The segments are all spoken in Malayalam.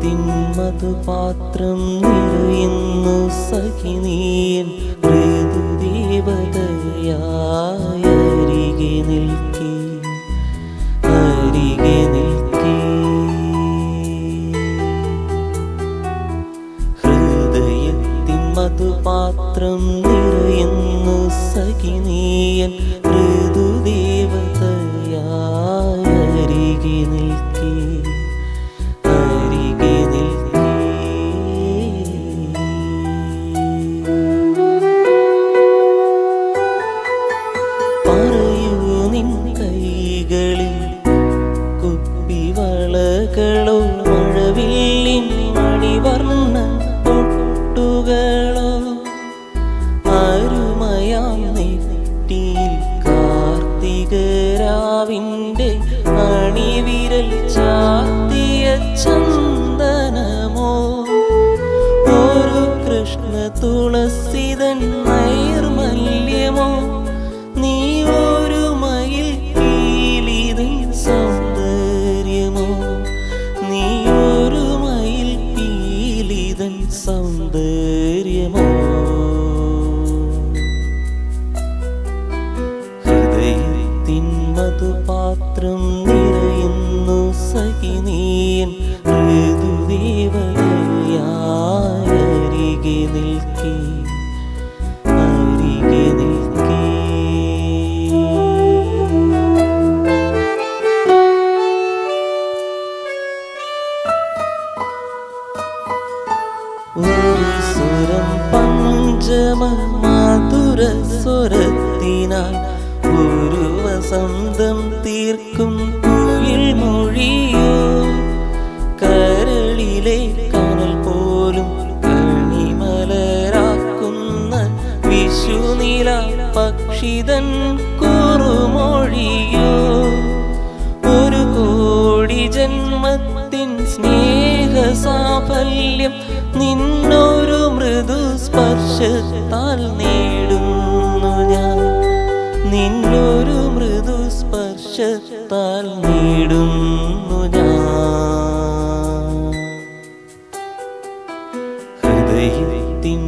ഹൃദയത്തിൻ മധുപാത്രം നിറയുന്നു സഖിനീയൻ മൃദുദേവതയായ അരികെ നിൽക്കേ അരികെ നിൽക്കേ ഹൃദയത്തിൻ മധുപാത്രം നിറയുന്നു സഖിനീയൻ മൃദുദേവതയായ അരികെ നിൽക്കേ അരികെ നിൽക്കേ പറയൂ നിൻ കൈകളിൽ കുപ്പിവളകളോ മഴവില്ലിൻ മണിവർണ്ണ പൊട്ടുകളോ അരുമയാം നെറ്റിയിൽ കാർത്തികരാവിൻ്റെ അണിവിരൽ ചാത്തിയ ചന്ദനമോ ഒരു കൃഷ്ണ തുളസിതൻ നൈർമല്യമോ നീ ഒരു മയിൽ പീലിതൻ സൗന്ദര്യമോ നീ ഒരു മയിൽ പീലിതൻ സൗന്ദര്യമോ ഹൃദയത്തിൻ മധുപാത്രം നിറയുന്നു സഖിനീയൻ മൃദുദേവതയായ അരികെ നിൽക്കേ അരികെ നിൽക്കേ ഒരു സ്വരം പഞ്ചമ മധുര സ്വരത്തിനാൽ ഒരു വസന്തം തീർക്കും കുയിൽ മൊഴിയോ കരളിലെ കനൽ പോലും കണിമലരാക്കുന്ന വിഷുനില പക്ഷിതൻ കുറുമൊഴിയോ ഒരു കോടി ജന്മത്തിൻ സ്നേഹ സാഫല്യം നിന്നൊരു മൃദു സ്പർശത്താൽ നേടുന്നു ഞാൻ നിന്നൊരു മൃദു സ്പർശത്താൽ നേടുന്നു ഞാൻ ഹൃദയത്തിൻ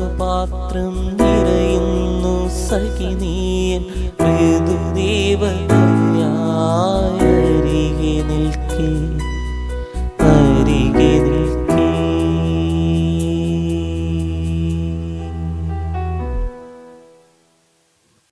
മധുപാത്രം നിറയുന്നു സഖിനീയൻ മൃദുദേവ